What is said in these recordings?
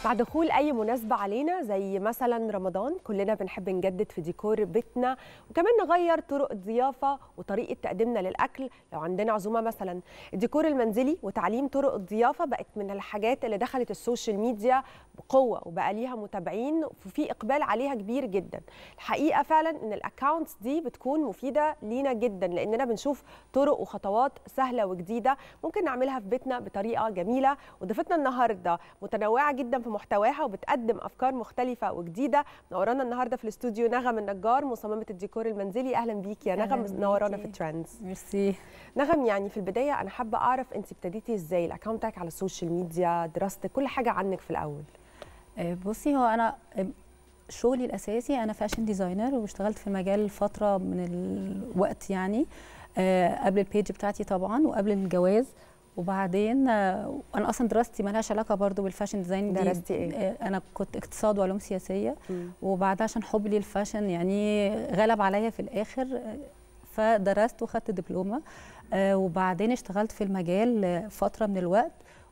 مع دخول اي مناسبه علينا زي مثلا رمضان كلنا بنحب نجدد في ديكور بيتنا وكمان نغير طرق الضيافه وطريقه تقديمنا للاكل لو عندنا عزومه مثلا الديكور المنزلي وتعليم طرق الضيافه بقت من الحاجات اللي دخلت السوشيال ميديا بقوه وبقى ليها متابعين وفي اقبال عليها كبير جدا الحقيقه فعلا ان الاكونتس دي بتكون مفيده لينا جدا لاننا بنشوف طرق وخطوات سهله وجديده ممكن نعملها في بيتنا بطريقه جميله وضيفتنا النهارده متنوعه جدا في محتواها وبتقدم افكار مختلفه وجديده نورانا النهارده في الاستوديو نغم النجار مصممه الديكور المنزلي اهلا بيكي يا نغم نورانا في ترندز ميرسي نغم يعني في البدايه انا حابه اعرف انت ابتديتي ازاي الاكونت بتاعك على السوشيال ميديا دراستك كل حاجه عنك في الاول بصي هو انا شغلي الاساسي انا فاشن ديزاينر واشتغلت في المجال فتره من الوقت يعني قبل البيج بتاعتي طبعا وقبل الجواز وبعدين انا اصلا دراستي مالهاش علاقه برضو بالفاشن ديزاين دي درستي ايه انا كنت اقتصاد وعلوم سياسيه وبعدها عشان حبي للفاشن يعني غلب عليا في الاخر فدرست وخدت دبلومه وبعدين اشتغلت في المجال فتره من الوقت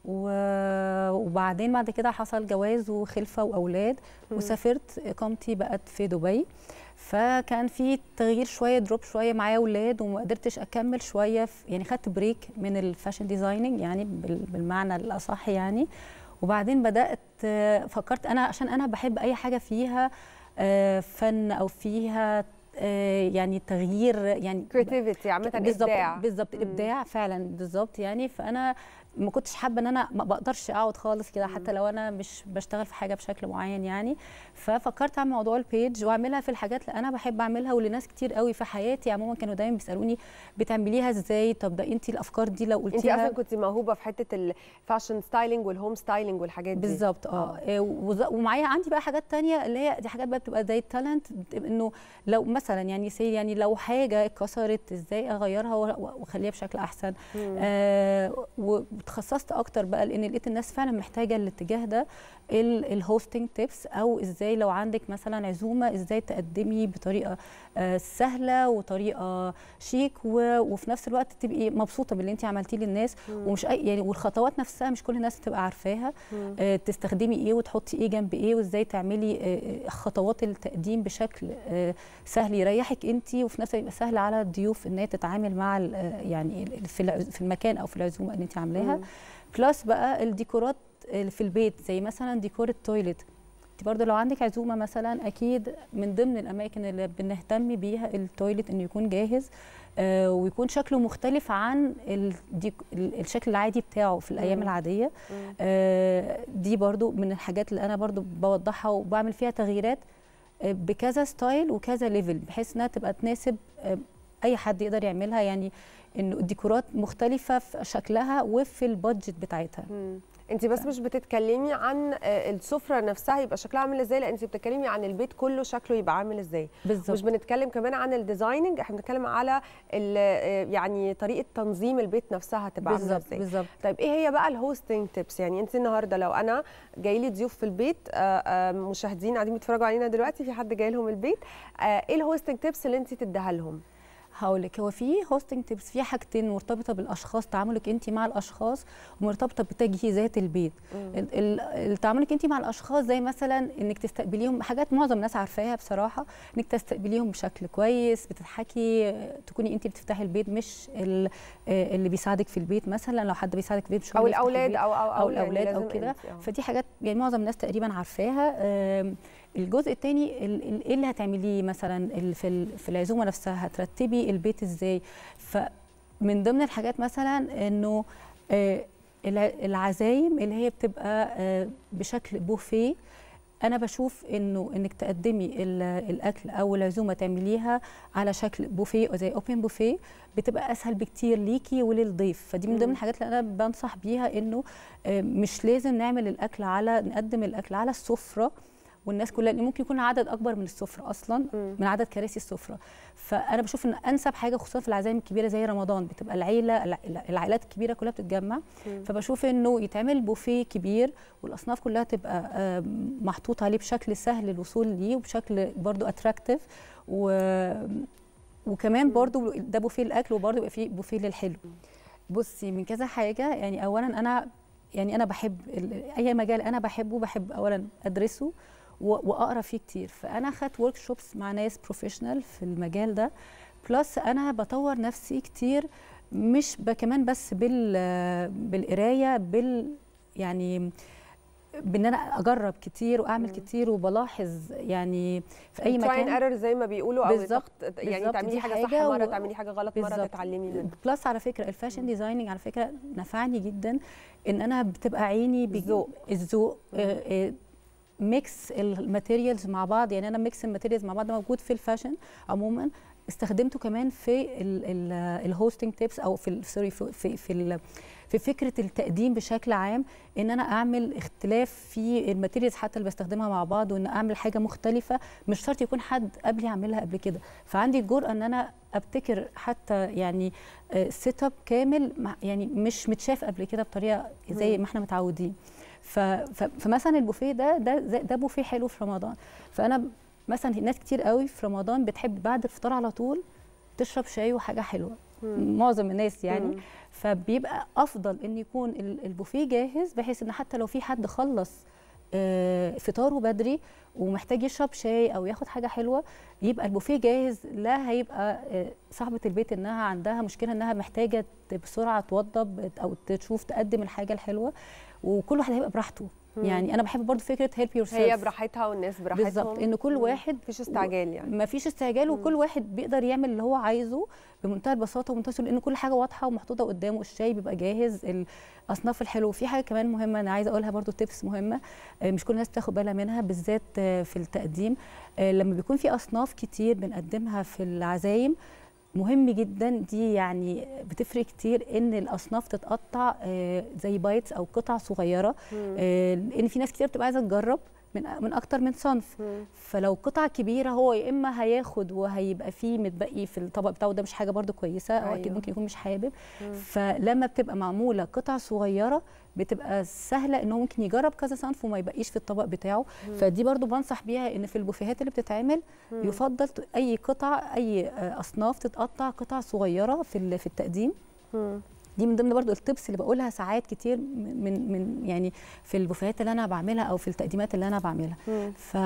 وبعدين بعد كده حصل جواز وخلفه واولاد وسافرت اقامتي بقت في دبي فكان في تغيير شويه دروب شويه معايا اولاد وما قدرتش اكمل شويه يعني خدت بريك من الفاشن ديزايننج يعني بالمعنى الاصح يعني وبعدين بدات فكرت انا عشان انا بحب اي حاجه فيها فن او فيها يعني تغيير يعني كريتيفيتي عامه ابداع بالظبط الابداع فعلا بالظبط يعني فانا ما كنتش حابه ان انا ما بقدرش اقعد خالص كده حتى لو انا مش بشتغل في حاجه بشكل معين يعني ففكرت اعمل موضوع البيج واعملها في الحاجات اللي انا بحب اعملها واللي ناس كتير قوي في حياتي عموما كانوا دايما بيسالوني بتعمليها ازاي طب ده انت الافكار دي لو قلتيها انت اصلا كنت موهوبه في حته الفاشن ستايلينج والهوم ستايلينج والحاجات دي بالظبط اه, آه. ومعايا عندي بقى حاجات تانية اللي هي دي حاجات بقى بتبقى زي التالنت انه لو مثلا يعني سي يعني لو حاجه اتكسرت ازاي اغيرها واخليها بشكل احسن آه وتخصصت اكتر بقى لان لقيت الناس فعلا محتاجه الاتجاه ده الهوستنج تيبس او ازاي لو عندك مثلا عزومه ازاي تقدمي بطريقه آه سهله وطريقه شيك وفي نفس الوقت تبقي مبسوطه باللي انت عملتيه للناس مم. ومش أي يعني والخطوات نفسها مش كل الناس بتبقى عارفاها آه تستخدمي ايه وتحطي ايه جنب ايه وازاي تعملي آه خطوات التقديم بشكل آه سهل يريحك انت وفي نفس الوقت يبقى سهل على الضيوف ان هي تتعامل مع يعني في المكان او في العزومه اللي انت عاملاها بلس بقى الديكورات في البيت زي مثلا ديكور التويليت انت برضه لو عندك عزومه مثلا اكيد من ضمن الاماكن اللي بنهتم بيها التويليت انه يكون جاهز آه ويكون شكله مختلف عن الشكل العادي بتاعه في الايام مم. العاديه آه دي برضو من الحاجات اللي انا برضو بوضحها وبعمل فيها تغييرات آه بكذا ستايل وكذا ليفل بحيث انها تبقى تناسب آه اي حد يقدر يعملها يعني انه الديكورات مختلفه في شكلها وفي البادجت بتاعتها مم. انت بس مش بتتكلمي عن السفره نفسها يبقى شكلها عامل ازاي لا انت بتتكلمي عن البيت كله شكله يبقى عامل ازاي بالظبط مش بنتكلم كمان عن الديزايننج احنا بنتكلم على يعني طريقه تنظيم البيت نفسها تبقى عامله ازاي بالظبط طيب ايه هي بقى الهوستنج تيبس يعني انت النهارده لو انا جاي لي ضيوف في البيت مشاهدين قاعدين بيتفرجوا علينا دلوقتي في حد جاي لهم البيت ايه الهوستنج تيبس اللي انت تديها لهم هقول لك هو في هوستنج تيبس في حاجتين مرتبطه بالاشخاص تعاملك انت مع الاشخاص ومرتبطه بتجهيزات البيت تعاملك انت مع الاشخاص زي مثلا انك تستقبليهم حاجات معظم الناس عارفاها بصراحه انك تستقبليهم بشكل كويس بتضحكي تكوني انت بتفتحي البيت مش اللي بيساعدك في البيت مثلا لو حد بيساعدك في البيت او الاولاد او او, أو الاولاد يعني او كده فدي حاجات يعني معظم الناس تقريبا عارفاها الجزء الثاني ايه اللي هتعمليه مثلا في في العزومه نفسها هترتبي البيت ازاي فمن ضمن الحاجات مثلا انه العزايم اللي هي بتبقى بشكل بوفيه انا بشوف انه انك تقدمي الاكل او العزومه تعمليها على شكل بوفيه او زي اوبن بوفيه بتبقى اسهل بكتير ليكي وللضيف فدي من ضمن الحاجات اللي انا بنصح بيها انه مش لازم نعمل الاكل على نقدم الاكل على السفره والناس كلها اللي ممكن يكون عدد اكبر من السفره اصلا م. من عدد كراسي السفره فانا بشوف ان انسب حاجه خصوصا في العزايم الكبيره زي رمضان بتبقى العيله العائلات الكبيره كلها بتتجمع م. فبشوف انه يتعمل بوفيه كبير والاصناف كلها تبقى محطوط عليه بشكل سهل الوصول ليه وبشكل برضو اتراكتيف و وكمان برضو ده بوفيه الاكل وبرضو يبقى فيه بوفيه للحلو بصي من كذا حاجه يعني اولا انا يعني انا بحب ال- اي مجال انا بحبه بحب اولا ادرسه و- واقرا فيه كتير فانا خدت ورك شوبس مع ناس بروفيشنال في المجال ده بلس انا بطور نفسي كتير مش ب- كمان بس بال بالقرايه بال يعني بان انا اجرب كتير واعمل مم. كتير وبلاحظ يعني في اي تراي مكان ايرور زي ما بيقولوا او بالظبط، تخت- يعني بالظبط، تعملي دي حاجه صح حاجة مره و- تعملي حاجه غلط مره بالظبط. تتعلمي منها بلس على فكره الفاشن ديزايننج على فكره نفعني جدا ان انا بتبقى عيني بيج- الذوق. الذوق مم. آه، آه، ميكس الماتيريالز مع بعض يعني انا ميكس الماتيريالز مع بعض ده موجود في الفاشن عموما استخدمته كمان في الهوستنج تيبس او في ال- سوري في في في, ال- في فكره التقديم بشكل عام ان انا اعمل اختلاف في الماتيريالز حتى اللي بستخدمها مع بعض وان اعمل حاجه مختلفه مش شرط يكون حد قبلي عاملها قبل كده فعندي الجرأه ان انا ابتكر حتى يعني سيت اب كامل مع- يعني مش متشاف قبل كده بطريقه زي مم. ما احنا متعودين ف- ف- فمثلا البوفيه ده ده زي- ده بوفيه حلو في رمضان فانا مثلا ناس كتير قوي في رمضان بتحب بعد الفطار على طول تشرب شاي وحاجه حلوه مم. معظم الناس يعني مم. فبيبقى افضل ان يكون ال- البوفيه جاهز بحيث ان حتى لو في حد خلص آه، فطاره بدري ومحتاج يشرب شاي او ياخد حاجه حلوه يبقى البوفيه جاهز لا هيبقى آه، صاحبه البيت انها عندها مشكله انها محتاجه ت- بسرعه توضب او تشوف تقدم الحاجه الحلوه وكل واحد هيبقى براحته مم. يعني انا بحب برضو فكره هيلب يور هي براحتها والناس براحتهم بالظبط ان كل مم. واحد مفيش استعجال يعني ما فيش استعجال مم. وكل واحد بيقدر يعمل اللي هو عايزه بمنتهى البساطه ومنتهى السهوله لان كل حاجه واضحه ومحطوطه قدامه الشاي بيبقى جاهز الاصناف الحلوه في حاجه كمان مهمه انا عايزه اقولها برضو تيبس مهمه آه، مش كل الناس تاخد بالها منها بالذات آه، في التقديم آه، لما بيكون في اصناف كتير بنقدمها في العزايم مهم جدا دي يعني بتفرق كتير ان الاصناف تتقطع آه، زي بايتس او قطع صغيره مم. آه، لان في ناس كتير بتبقى عايزه تجرب من من اكتر من صنف مم. فلو قطعه كبيره هو يا اما هياخد وهيبقى فيه متبقي في الطبق بتاعه ده مش حاجه برده كويسه او اكيد أيوة. ممكن يكون مش حابب مم. فلما بتبقى معموله قطع صغيره بتبقى سهله ان هو ممكن يجرب كذا صنف وما يبقيش في الطبق بتاعه مم. فدي برضو بنصح بيها ان في البوفيهات اللي بتتعمل مم. يفضل ت- اي قطع اي آه، اصناف تتقطع قطع صغيره في ال- في التقديم مم. دي من ضمن برضو التبس اللي بقولها ساعات كتير من من يعني في البوفيهات اللي انا بعملها او في التقديمات اللي انا بعملها مم. ف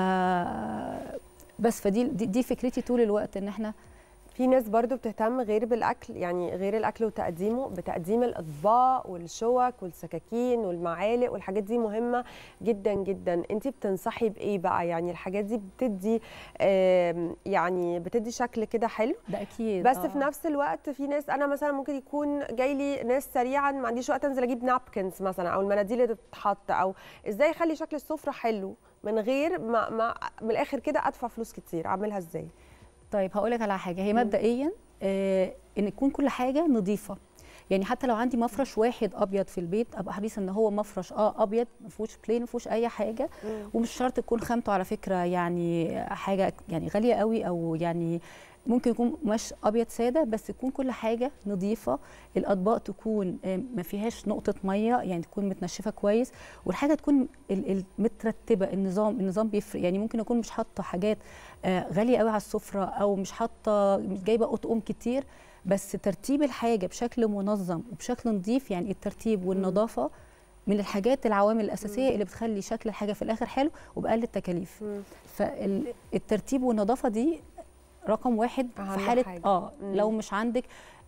بس فدي دي, دي فكرتي طول الوقت ان احنا في ناس برضو بتهتم غير بالاكل يعني غير الاكل وتقديمه بتقديم الاطباق والشوك والسكاكين والمعالق والحاجات دي مهمه جدا جدا انت بتنصحي بايه بقى يعني الحاجات دي بتدي آم، يعني بتدي شكل كده حلو ده اكيد بس آه. في نفس الوقت في ناس انا مثلا ممكن يكون جاي لي ناس سريعا ما عنديش وقت انزل اجيب نابكنز مثلا او المناديل اللي تتحط او ازاي اخلي شكل السفره حلو من غير ما, ما من الاخر كده ادفع فلوس كتير اعملها ازاي طيب هقول لك على حاجه هي مم. مبدئيا آه ان تكون كل حاجه نظيفه يعني حتى لو عندي مفرش واحد ابيض في البيت ابقى حريصه ان هو مفرش اه ابيض ما فيهوش بلين ما فيهوش اي حاجه ومش شرط تكون خامته على فكره يعني حاجه يعني غاليه قوي او يعني ممكن يكون قماش ابيض ساده بس تكون كل حاجه نظيفه الاطباق تكون آه، ما فيهاش نقطه ميه يعني تكون متنشفه كويس والحاجه تكون ال- ال- مترتبه النظام النظام بيفرق يعني ممكن اكون مش حاطه حاجات آه، غاليه قوي على السفره او مش حاطه مش جايبه اطقم كتير بس ترتيب الحاجه بشكل منظم وبشكل نظيف يعني الترتيب والنظافه من الحاجات العوامل الاساسيه اللي بتخلي شكل الحاجه في الاخر حلو وباقل التكاليف مم. فالترتيب والنظافه دي رقم واحد أهم في حاله حاجة. اه مم. لو مش عندك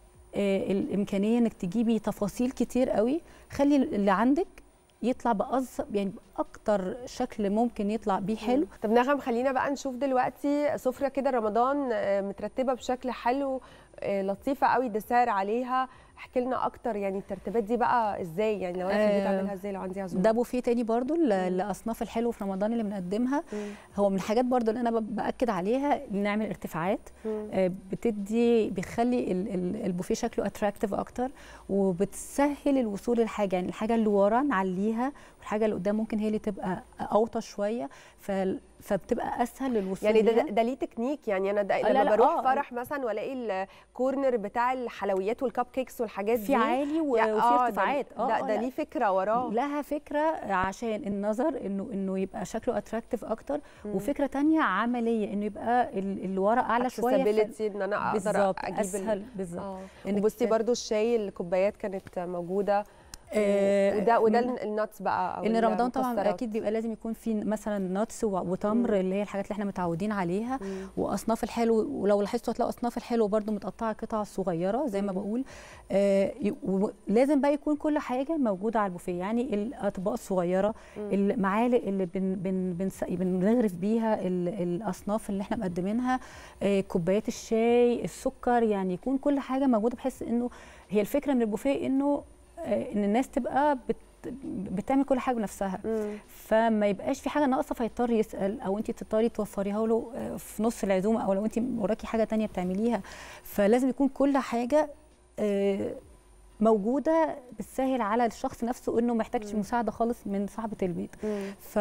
آه الامكانيه انك تجيبي تفاصيل كتير قوي خلي اللي عندك يطلع بأص يعني باكتر شكل ممكن يطلع بيه حلو طب نغم خلينا بقى نشوف دلوقتي سفرة كده رمضان آه، مترتبة بشكل حلو آه، لطيفة قوي دسائر عليها احكي لنا اكتر يعني الترتيبات دي بقى ازاي يعني لو انا في البيت آه، اعملها ازاي لو عندي عزومه ده بوفيه تاني برضو ل- لاصناف الحلو في رمضان اللي بنقدمها مم. هو من الحاجات برضو اللي انا ب- باكد عليها نعمل ارتفاعات مم. آه، بتدي بيخلي ال- ال- البوفيه شكله اتراكتيف اكتر وبتسهل الوصول للحاجه يعني الحاجه اللي ورا نعليها والحاجه اللي قدام ممكن هي اللي تبقى اوطى شويه ف- فبتبقى اسهل للوصول يعني ده, ليها. ده, ده ليه تكنيك يعني انا ده آه، لا، لما لا، بروح آه. فرح مثلا والاقي الكورنر بتاع الحلويات والكب كيكس والحاجات دي في عالي و- يعني وفي آه، ده- ارتفاعات ده, ده, لا. ليه فكره وراه لها فكره عشان النظر انه انه يبقى شكله اتراكتيف اكتر مم. وفكره تانية عمليه انه يبقى ال- اللي ورا اعلى شويه ف- accessibility ان انا اقدر بالظبط اجيب ال- اسهل بالظبط اه إنك وبصي ت- برضو الشاي الكوبايات كانت موجوده آه، وده وده من- النتس بقى او ان رمضان طبعا المكسرات. اكيد بيبقى لازم يكون في مثلا ناتس وتمر اللي هي الحاجات اللي احنا متعودين عليها مم. واصناف الحلو ولو لاحظتوا هتلاقوا اصناف الحلو برضو متقطعه قطع صغيره زي ما مم. بقول آه ي- ولازم بقى يكون كل حاجه موجوده على البوفيه يعني الاطباق الصغيره مم. المعالق اللي بن بن بنس- بنغرف بيها ال- الاصناف اللي احنا مقدمينها آه كوبايات الشاي السكر يعني يكون كل حاجه موجوده بحيث انه هي الفكره من البوفيه انه آه ان الناس تبقى بت بتعمل كل حاجه بنفسها مم. فما يبقاش في حاجه ناقصه فيضطر يسال او انت تضطري توفريها له آه، في نص العزومه او لو انت وراكي حاجه تانية بتعمليها فلازم يكون كل حاجه آه، موجوده بتسهل على الشخص نفسه انه ما يحتاجش مم. مساعده خالص من صاحبه البيت مم. ف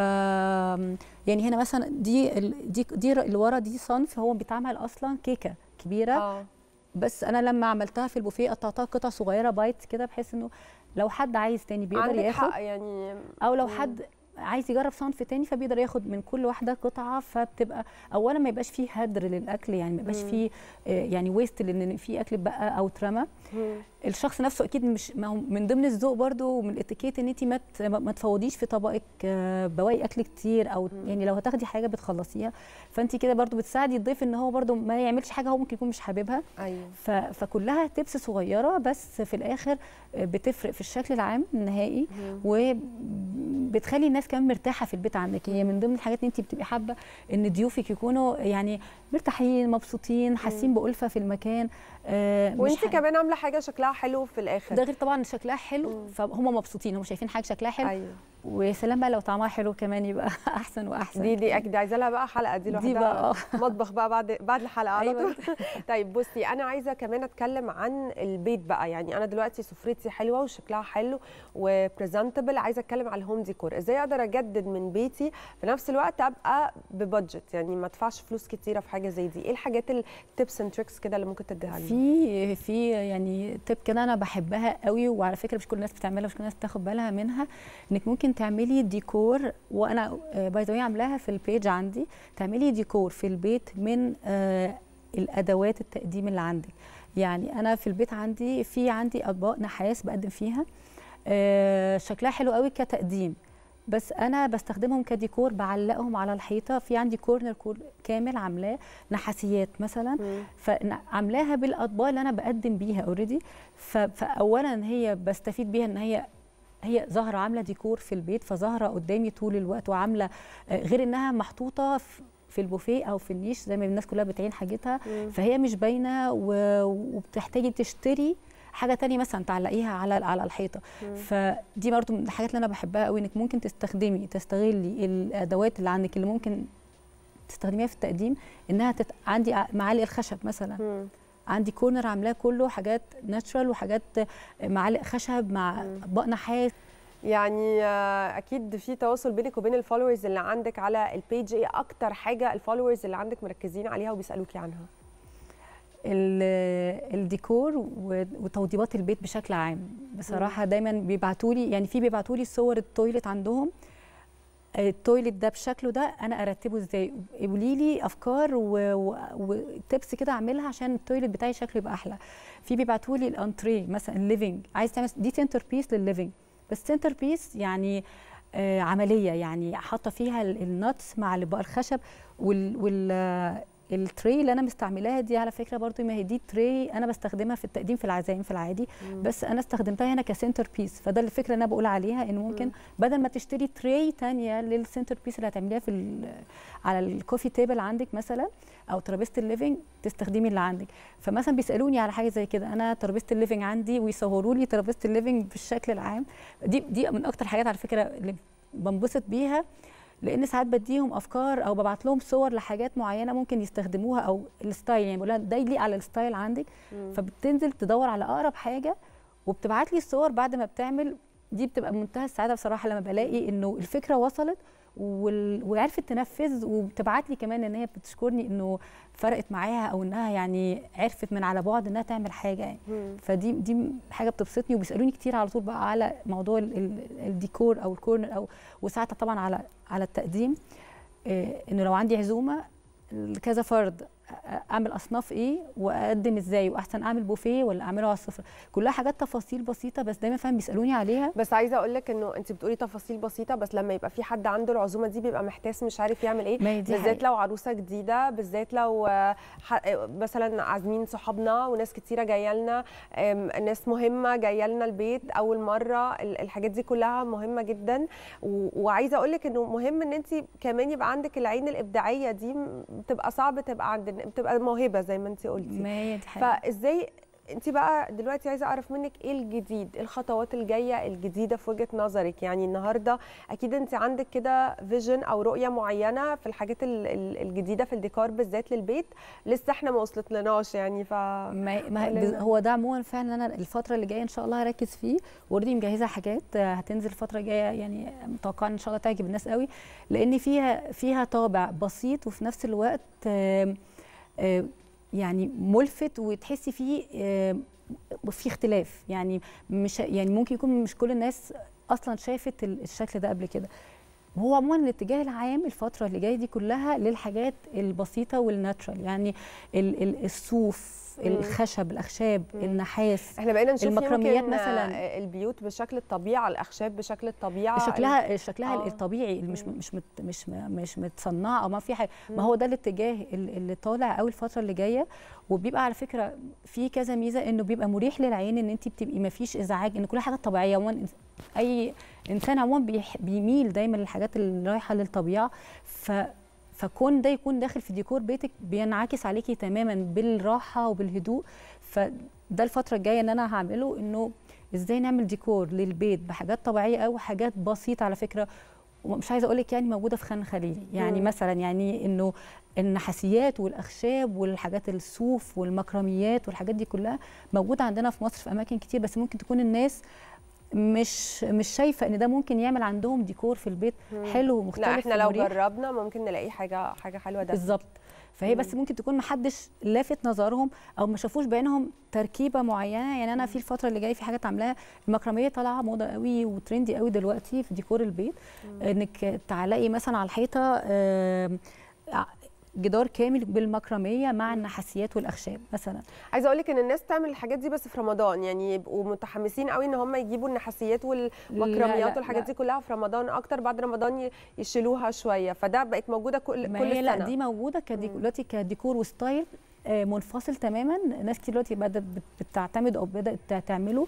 يعني هنا مثلا دي ال- دي دي اللي ورا دي صنف هو بيتعمل اصلا كيكه كبيره اه بس انا لما عملتها في البوفيه قطعتها قطع صغيره بايتس كده بحيث انه لو حد عايز تاني بيقدر عندك ياخد حق يعني او لو مم. حد عايز يجرب صنف تاني فبيقدر ياخد من كل واحده قطعه فبتبقى اولا ما يبقاش فيه هدر للاكل يعني ما يبقاش مم. فيه آه، يعني ويست لان في اكل بقى او اترمى مم. الشخص نفسه اكيد مش ما هو من ضمن الذوق برضو ومن الاتيكيت ان انت ما ت- ما تفوضيش في طبقك آه، بواقي اكل كتير او مم. يعني لو هتاخدي حاجه بتخلصيها فانت كده برضو بتساعدي الضيف ان هو برضو ما يعملش حاجه هو ممكن يكون مش حاببها ايوه ف- فكلها تبس صغيره بس في الاخر آه، بتفرق في الشكل العام النهائي مم. وبتخلي الناس كمان مرتاحه في البيت عندك هي من ضمن الحاجات ان انت بتبقي حابه ان ضيوفك يكونوا يعني مرتاحين مبسوطين حاسين بألفة في المكان آه، مش وانت ح- كمان عامله حاجه شكلها حلو في الاخر ده غير طبعا شكلها حلو مم. فهم مبسوطين هم شايفين حاجه شكلها حلو ايوه ويا سلام بقى لو طعمها حلو كمان يبقى احسن واحسن دي دي اكيد عايزه لها بقى حلقه دي لوحدها دي بقى آه. مطبخ بقى بعد بعد الحلقه على أيوة. طول طيب بصي انا عايزه كمان اتكلم عن البيت بقى يعني انا دلوقتي سفرتي حلوه وشكلها حلو وبريزنتبل عايزه اتكلم على الهوم ديكور ازاي اقدر اجدد من بيتي في نفس الوقت ابقى ببادجت يعني ما ادفعش فلوس كتيره في حاجه زي دي ايه الحاجات التبس اند تريكس كده اللي ممكن تديها لنا في في يعني تip كده انا بحبها قوي وعلى فكره مش كل الناس بتعملها مش كل الناس بتاخد بالها منها انك ممكن تعملي ديكور وانا باي ذا عاملاها في البيج عندي تعملي ديكور في البيت من آه، الادوات التقديم اللي عندك يعني انا في البيت عندي في عندي اطباق نحاس بقدم فيها آه، شكلها حلو قوي كتقديم بس انا بستخدمهم كديكور بعلقهم على الحيطه في عندي كورنر كور كامل عاملاه نحاسيات مثلا مم. فعاملاها بالاطباق اللي انا بقدم بيها اوريدي فاولا هي بستفيد بيها ان هي هي ظاهره عامله ديكور في البيت فظاهره قدامي طول الوقت وعامله آه، غير انها محطوطه في- في البوفيه او في النيش زي ما الناس كلها بتعين حاجتها مم. فهي مش باينه و- وبتحتاجي تشتري حاجه تانية مثلا تعلقيها على على الحيطه مم. فدي برضو من الحاجات اللي انا بحبها قوي انك ممكن تستخدمي تستغلي الادوات اللي عندك اللي ممكن تستخدميها في التقديم انها تت... عندي ع- معالق الخشب مثلا مم. عندي كورنر عاملاه كله حاجات ناتشرال وحاجات معالق خشب مع مم. اطباق نحاس يعني آه، اكيد في تواصل بينك وبين الفولورز اللي عندك على البيج ايه اكتر حاجه الفولورز اللي عندك مركزين عليها وبيسالوكي عنها ال- الديكور و- وتوضيبات البيت بشكل عام بصراحه دايما بيبعتوا لي يعني في بيبعتوا لي صور التويلت عندهم التويلت ده بشكله ده انا ارتبه ازاي قولي لي افكار وتبس كده اعملها عشان التويلت بتاعي شكله يبقى احلى في بيبعتوا لي الانتريه مثلا الليفنج عايز تعمل دي سنتر بيس للليفنج بس سنتر بيس يعني آه عمليه يعني حاطه فيها ال- النتس مع اللي بقى الخشب وال, وال آه، التري اللي انا مستعملاها دي على فكره برضو ما هي دي تري انا بستخدمها في التقديم في العزايم في العادي بس انا استخدمتها هنا كسنتر بيس فده الفكره اللي انا بقول عليها انه ممكن مم. بدل ما تشتري تري تانية للسنتر بيس اللي هتعمليها في ال- على الكوفي تيبل عندك مثلا او ترابيزه الليفنج تستخدمي اللي عندك فمثلا بيسالوني على حاجه زي كده انا ترابيزه الليفنج عندي ويصوروا لي ترابيزه الليفنج بالشكل العام دي دي من اكتر حاجات على فكره اللي بنبسط بيها لان ساعات بديهم افكار او ببعت لهم صور لحاجات معينه ممكن يستخدموها او الستايل يعني بقول لها ده يليق على الستايل عندك مم. فبتنزل تدور على اقرب حاجه وبتبعت لي الصور بعد ما بتعمل دي بتبقى منتهى السعاده بصراحه لما بلاقي انه الفكره وصلت وال... وعرفت تنفذ وبتبعت لي كمان ان هي بتشكرني انه فرقت معاها او انها يعني عرفت من على بعد انها تعمل حاجه يعني مم. فدي دي حاجه بتبسطني وبيسالوني كتير على طول بقى على موضوع ال- ال- الديكور او الكورنر او وساعتها طبعا على على التقديم إيه، انه لو عندي عزومه كذا فرد اعمل اصناف ايه واقدم ازاي واحسن اعمل بوفيه ولا اعمله على السفره كلها حاجات تفاصيل بسيطه بس دايما فاهم بيسالوني عليها بس عايزه اقول لك انه انت بتقولي تفاصيل بسيطه بس لما يبقى في حد عنده العزومه دي بيبقى محتاس مش عارف يعمل ايه ما هي دي بالذات حقيقة. لو عروسه جديده بالذات لو آه، ح- آه، مثلا عازمين صحابنا وناس كتيره جايه لنا آم، ناس مهمه جايه لنا البيت اول مره ال- الحاجات دي كلها مهمه جدا و- وعايزه اقول لك انه مهم ان انت كمان يبقى عندك العين الابداعيه دي م- بتبقى صعب تبقى عند بتبقى موهبه زي ما انت قلتي ما هي دي حقيقة. فازاي انت بقى دلوقتي عايزه اعرف منك ايه الجديد ايه الخطوات الجايه الجديده في وجهه نظرك يعني النهارده اكيد انت عندك كده فيجن او رؤيه معينه في الحاجات ال- ال- الجديده في الديكور بالذات للبيت لسه احنا ما وصلت لناش يعني ف ما ما قولي بز- لنا. هو ده عموما فعلا انا الفتره اللي جايه ان شاء الله هركز فيه واوريدي مجهزه حاجات آه، هتنزل الفتره الجايه يعني متوقعه ان شاء الله تعجب الناس قوي لان فيها فيها طابع بسيط وفي نفس الوقت آم، آم، يعني ملفت وتحسي فيه آم، في اختلاف يعني مش يعني ممكن يكون مش كل الناس اصلا شافت ال- الشكل ده قبل كده وهو عموما الاتجاه العام الفتره اللي جايه دي كلها للحاجات البسيطه والناتشرال يعني ال- ال- الصوف مم. الخشب الاخشاب مم. النحاس احنا بقينا نشوف المكرميات يمكن مثلاً. آه، البيوت بشكل الطبيعه الاخشاب بشكل الطبيعه شكلها شكلها آه. الطبيعي اللي مش مم. مش مت مش م- مش متصنعه او ما في حاجه مم. ما هو ده الاتجاه ال- اللي طالع قوي الفتره اللي جايه وبيبقى على فكره في كذا ميزه انه بيبقى مريح للعين ان انت بتبقي ما فيش ازعاج ان كل حاجه طبيعيه عموما إنس- اي انسان عموما بيح- بيميل دايما للحاجات اللي رايحه للطبيعه ف فكون ده يكون داخل في ديكور بيتك بينعكس عليكي تماما بالراحه وبالهدوء فده الفتره الجايه ان انا هعمله انه ازاي نعمل ديكور للبيت بحاجات طبيعيه قوي وحاجات بسيطه على فكره ومش عايزه اقول لك يعني موجوده في خان خليلي يعني مم. مثلا يعني انه النحاسيات والاخشاب والحاجات الصوف والمكرميات والحاجات دي كلها موجوده عندنا في مصر في اماكن كتير بس ممكن تكون الناس مش مش شايفه ان ده ممكن يعمل عندهم ديكور في البيت مم. حلو ومختلف لا احنا لو ومريح. جربنا ممكن نلاقي حاجه حاجه حلوه ده بالظبط فهي بس ممكن تكون محدش لافت نظرهم او ما شافوش بعينهم تركيبه معينه يعني انا في الفتره اللي جايه في حاجات عاملاها المكرميه طالعه موضه قوي وترندي قوي دلوقتي في ديكور البيت انك تعلقي مثلا على الحيطه آم، ع- جدار كامل بالمكرميه مع النحاسيات والاخشاب مثلا عايزه اقول لك ان الناس تعمل الحاجات دي بس في رمضان يعني يبقوا متحمسين قوي ان هم يجيبوا النحاسيات والمكرميات لا، والحاجات لا. دي كلها في رمضان اكتر بعد رمضان ي- يشيلوها شويه فده بقت موجوده كل ما كل هي السنه لا دي موجوده كديكور مم. دلوقتي كديكور وستايل آه، منفصل تماما ناس كتير دلوقتي بدات بت- بتعتمد او بدات تعمله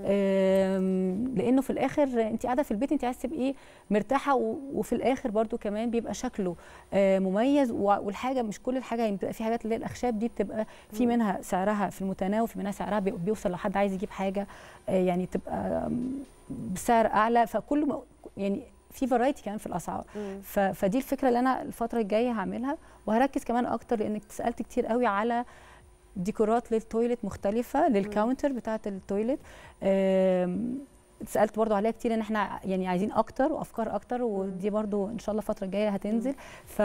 آم، لانه في الاخر انت قاعده في البيت انت عايزه تبقي مرتاحه و- وفي الاخر برضو كمان بيبقى شكله آه، مميز و- والحاجه مش كل الحاجه يعني بتبقى في حاجات اللي هي الاخشاب دي بتبقى في مم. منها سعرها في المتناول في منها سعرها بي- بيوصل لو حد عايز يجيب حاجه آه، يعني تبقى آم، بسعر اعلى فكل ما- يعني في فرايتي كمان في الاسعار مم. ف- فدي الفكره اللي انا الفتره الجايه هعملها وهركز كمان اكتر لانك سالت كتير قوي على ديكورات للتويلت مختلفه للكاونتر بتاعه التويلت آم، سالت برضو عليها كتير ان احنا يعني عايزين اكتر وافكار اكتر ودي برضو ان شاء الله الفتره الجايه هتنزل ف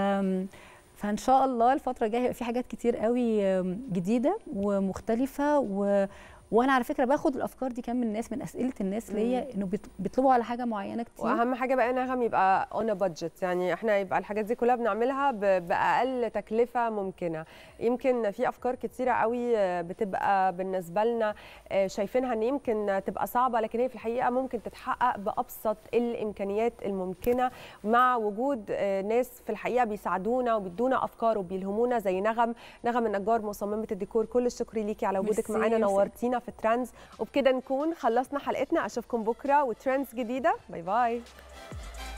فان شاء الله الفتره الجايه هيبقى في حاجات كتير قوي آم، جديده ومختلفه و وانا على فكره باخد الافكار دي كمان من الناس من اسئله الناس ليا انه بيط- بيطلبوا على حاجه معينه كتير واهم حاجه بقى نغم يبقى اون بادجت يعني احنا يبقى الحاجات دي كلها بنعملها ب- باقل تكلفه ممكنه يمكن في افكار كتيره قوي آه، بتبقى بالنسبه لنا آه، شايفينها ان يمكن تبقى صعبه لكن هي في الحقيقه ممكن تتحقق بابسط الامكانيات الممكنه مع وجود آه، ناس في الحقيقه بيساعدونا وبيدونا افكار وبيلهمونا زي نغم نغم النجار مصممه الديكور كل الشكر ليكي على وجودك ميرسي، معانا ميرسي. نورتينا في ترانز وبكده نكون خلصنا حلقتنا اشوفكم بكره وترندز جديده باي باي